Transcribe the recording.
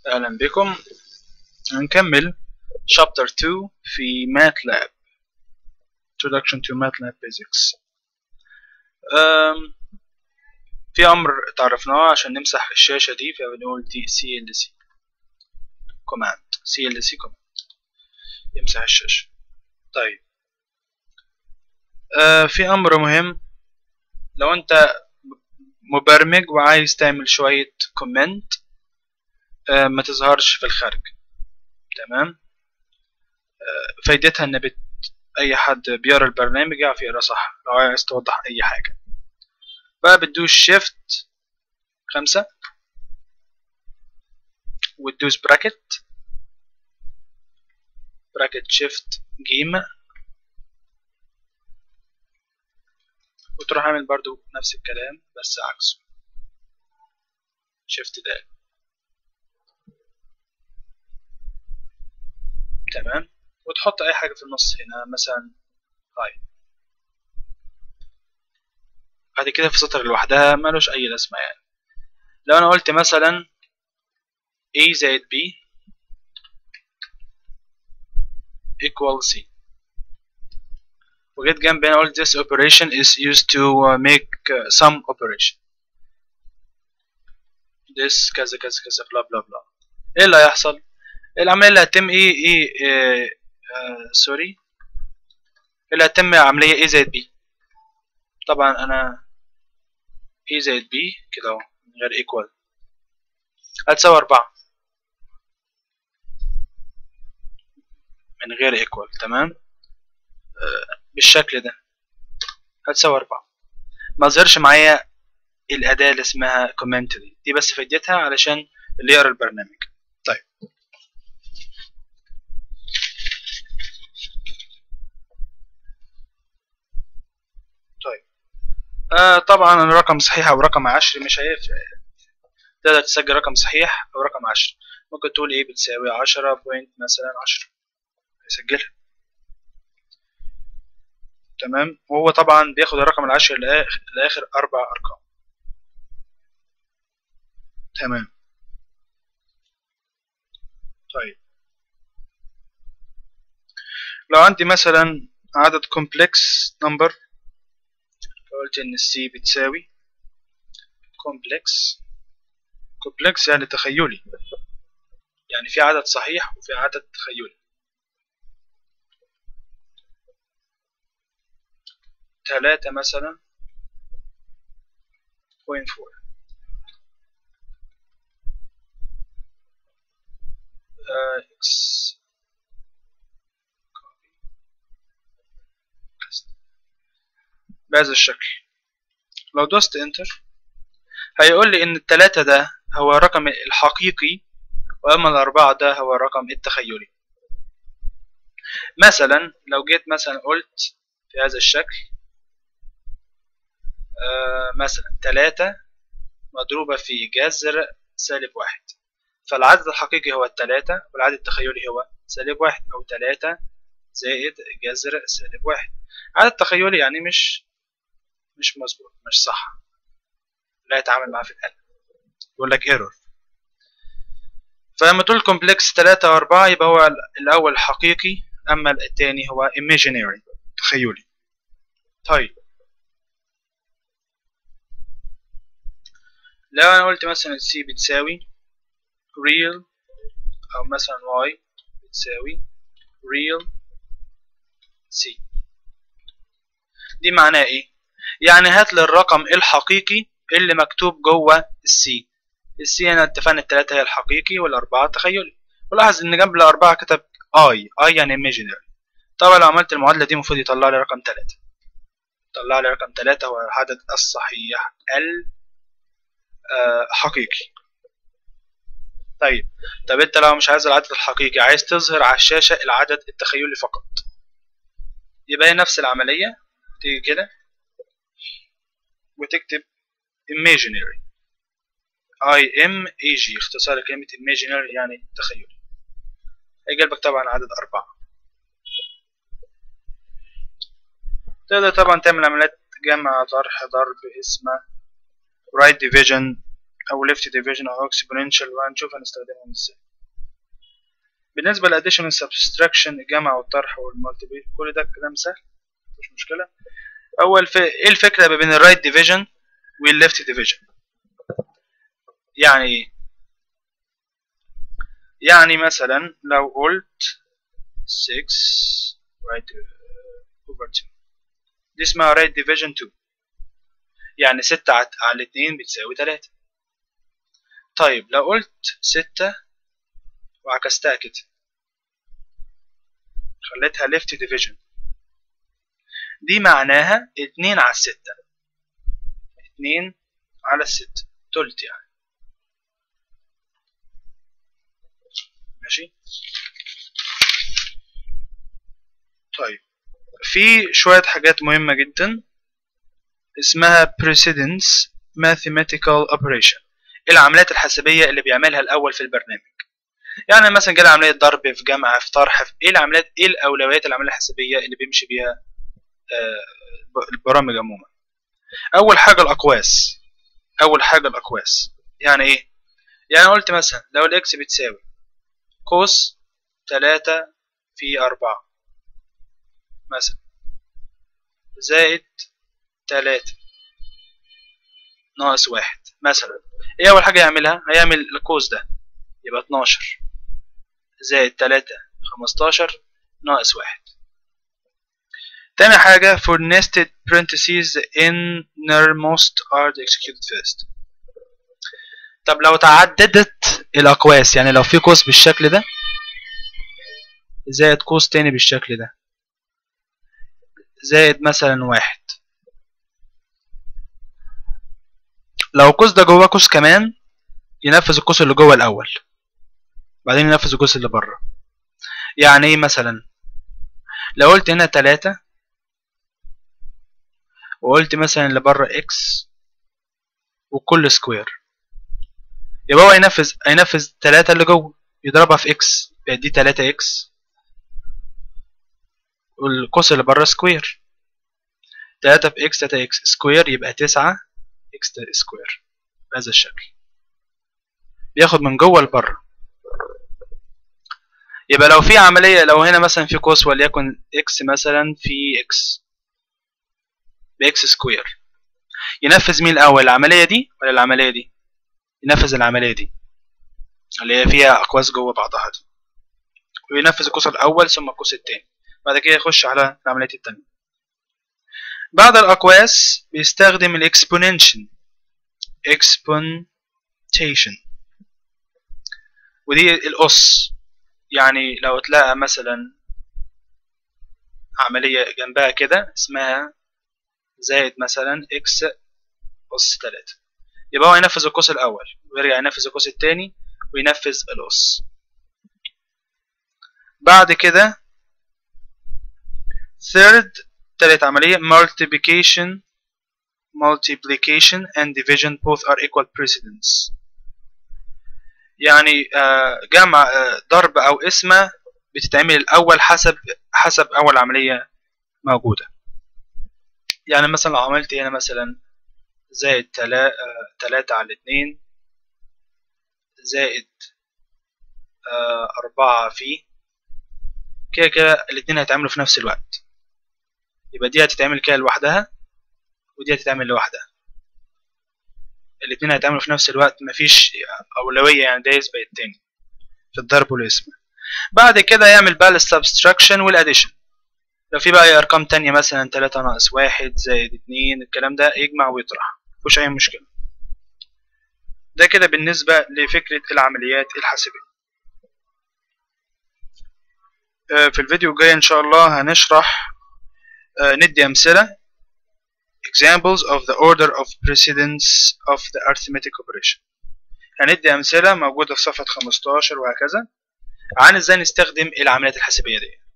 أهلا بكم هنكمل chapter 2 في MATLAB Introduction to MATLAB Basics أم في أمر تعرفناه عشان نمسح الشاشة دي فبنقول دي CLC command CLC command يمسح الشاشة طيب أه في أمر مهم لو أنت مبرمج وعايز تعمل شوية كومنت أه ما تظهرش في الخارج تمام أه فايدتها ان بت... اي حد بيقرا البرنامج يعرف يقرا صح لو عايز توضح اي حاجة بقى بتدوس شيفت خمسة وتدوس براكت براكت شيفت جيم وتروح عامل برضو نفس الكلام بس عكسه شيفت دال تمام وتحط اي حاجة في النص هنا مثلا هاي بعد كده في سطر لوحدها ملوش اي لازمة يعني لو انا قلت مثلا a زائد b equal c وجيت جنب هنا قلت this operation is used to make some operation this كذا كذا كذا بلا بلا بلا ايه اللي هيحصل العملية اللي هتتم ايه ايه, إيه آه سوري اللي هتتم عملية ايه زائد بي طبعا انا ايه زائد بي كده اهو من غير ايكوال هتساوي أربعة من غير ايكوال تمام آه بالشكل ده هتساوي أربعة ما ظهرش معايا الأداة اللي اسمها كومنت دي دي بس فايدتها علشان اللي يقرا البرنامج طيب طيب آه طبعا الرقم صحيح او رقم عشري مش هيفرق تقدر تسجل رقم صحيح او رقم عشري ممكن تقول ايه بتساوي عشرة بوينت مثلا عشرة يسجلها تمام وهو طبعا بياخد الرقم العشري لاخر اربع ارقام تمام طيب لو عندي مثلا عدد complex number قلت ان السي بتساوي complex complex يعني تخيلي يعني في عدد صحيح وفي عدد تخيلي تلاتة مثلا point four x بهذا الشكل لو دوست انتر هيقول لي ان التلاتة ده هو الرقم الحقيقي واما الاربعة ده هو الرقم التخيلي مثلا لو جيت مثلا قلت في هذا الشكل آه مثلا تلاتة مضروبة في جذر سالب واحد فالعدد الحقيقي هو التلاتة والعدد التخيلي هو سالب واحد أو تلاتة زائد جذر سالب واحد عدد تخيلي يعني مش مش مظبوط مش صح لا يتعامل معاه في الآلة يقول لك ايرور فلما تقول كومبلكس تلاتة وأربعة يبقى هو الأول حقيقي أما التاني هو imaginary تخيلي طيب لو أنا قلت مثلا c بتساوي real أو مثلا y بتساوي real c دي معناها ايه؟ يعني هات لي الرقم الحقيقي اللي مكتوب جوه السي السي هنا اتفقنا التلاتة هي الحقيقي والأربعة تخيلي ولاحظ إن جنب الأربعة كتب اي اي يعني imaginary طبعا لو عملت المعادلة دي المفروض يطلع لي رقم تلاتة يطلع لي رقم تلاتة هو العدد الصحيح الحقيقي طيب طب انت لو مش عايز العدد الحقيقي عايز تظهر على الشاشة العدد التخيلي فقط يبقى هي نفس العملية تيجي كده وتكتب imaginary I M A G اختصار كلمة imaginary يعني تخيلي هيجيلك طبعا عدد أربعة تقدر طبعا تعمل عمليات جمع طرح ضرب اسمها right division او left division او exponential وهنشوف هنستخدمهم ازاي بالنسبة للاديشن والسبستراكشن الجمع والطرح والمالتيبل كل ده كلام سهل مفيش مشكلة اول في ايه الفكرة ما بين الرايت ديفيجن والليفت ديفيجن يعني ايه يعني مثلا لو قلت 6 right over 2 دي اسمها right division 2 يعني 6 على 2 بتساوي 3 طيب لو قلت 6 وعكستها كده خليتها left division دي معناها 2 على 6 2 على 6 تلت يعني ماشي طيب في شوية حاجات مهمة جدا اسمها precedence mathematical operation العمليات الحسابية اللي بيعملها الأول في البرنامج يعني مثلا جالي عملية ضرب في جمع في طرح في ايه العمليات ايه الأولويات العملية الحسابية اللي بيمشي بيها آه البرامج عموما أول حاجة الأقواس أول حاجة الأقواس يعني ايه يعني قلت مثلا لو الإكس بتساوي قوس تلاتة في أربعة مثلا زائد تلاتة ناقص واحد مثلا ايه أول حاجة يعملها هيعمل القوس ده يبقى اتناشر زائد تلاتة خمستاشر ناقص واحد تاني حاجة for nested parentheses innermost are executed first طب لو تعددت الأقواس يعني لو في قوس بالشكل ده زائد قوس تاني بالشكل ده زائد مثلا واحد لو القوس ده جوه قوس كمان ينفذ القوس اللي جوه الأول بعدين ينفذ القوس اللي بره يعني ايه مثلا لو قلت هنا تلاتة وقلت مثلا اللي بره اكس وكل سكوير يبقى هو هينفذ هينفذ تلاتة اللي جوه يضربها في اكس يبقى دي تلاتة اكس والقوس اللي بره سكوير تلاتة في اكس تلاتة اكس سكوير يبقى تسعة اكس سكوير بهذا الشكل بياخد من جوه لبره يبقى لو في عملية لو هنا مثلا في قوس وليكن اكس مثلا في اكس باكس سكوير ينفذ مين الأول العملية دي ولا العملية دي ينفذ العملية دي اللي هي فيها أقواس جوه بعضها دي وينفذ القوس الأول ثم القوس التاني بعد كده يخش على العملية التانية بعد الأقواس بيستخدم الإكسبوننشن exponentation ودي الأس يعني لو تلاقى مثلا عملية جنبها كده اسمها زائد مثلا اكس أس تلاتة يبقى هو ينفذ القوس الأول ويرجع ينفذ القوس التاني وينفذ الأس بعد كده third تالت عملية multiplication multiplication and division both are equal precedence يعني جمع ضرب أو قسمة بتتعمل الأول حسب حسب أول عملية موجودة يعني مثلا لو عملت هنا مثلا زائد تلا تلاتة على اتنين زائد أربعة في كده كده الاتنين هيتعملوا في نفس الوقت يبقى دي هتتعمل كده لوحدها ودي هتتعمل لوحدها الاتنين هيتعملوا في نفس الوقت مفيش أولوية يعني ده يسبق التاني في الضرب والقسمة بعد كده يعمل بقى السبستراكشن والاديشن لو في بقى أي أرقام تانية مثلا تلاتة ناقص واحد زائد اتنين الكلام ده يجمع ويطرح مفيهوش أي مشكلة ده كده بالنسبة لفكرة العمليات الحاسبية في الفيديو الجاي إن شاء الله هنشرح ندي أمثلة examples of the order of precedence of the arithmetic operation هندي أمثلة موجودة في صفحة 15 وهكذا عن ازاي نستخدم العمليات الحاسبية دي